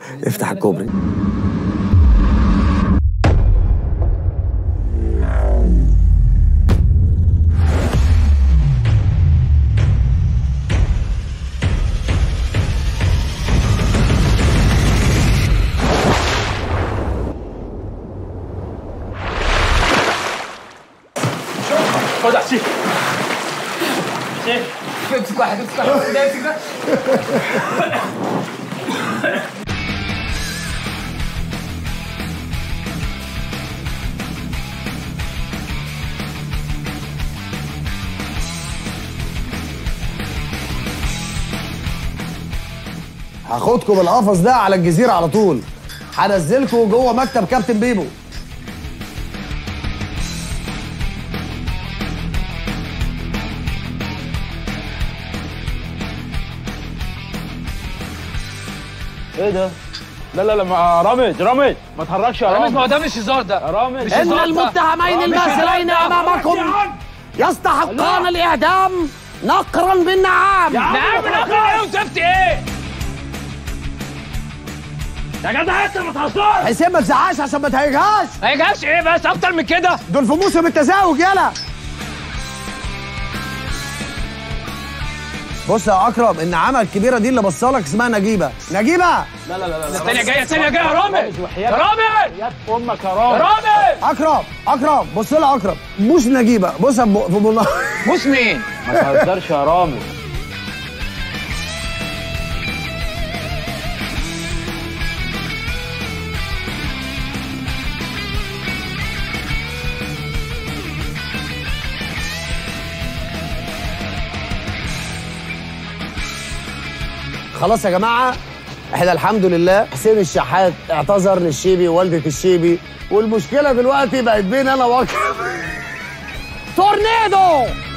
افتح الكوبري خد يا حسين حسين امسك واحد امسك واحد ده امسك ده هاخدكم القفص ده على الجزيره على طول هنزلكم جوه مكتب كابتن بيبو ايه ده؟ لا لا لا ما- رامز رامز ما تهرجش يا رامز رامز ما هو ده مش هزار ده يا رامز مش ان هزار ده. المتهمين مش الماثلين هزار. امامكم يستحقان الاعدام نقرا بالنعام يا عم نعم نقل ايه وزفت ايه يا جدع انت ما تهزرش حسين ما تزعقش عشان ما تهيجهاش ما يجيبش ايه بس اكتر من كده دول في موسم التزاوج يلا بص يا اكرم النعامه الكبيره دي اللي بصالك اسمها نجيبه نجيبه لا لا لا لا الثانيه جايه الثانيه جايه يا رامز يا رامز يا امك يا يا رامز رامز اكرم اكرم بص لها اكرم بوس نجيبه بص في بو... بوس مين ما تهزرش يا رامز خلاص يا جماعه احنا الحمد لله حسين الشحات اعتذر للشيبي ووالده الشيبي والمشكله دلوقتي بقت بين انا واكرم تورنيدو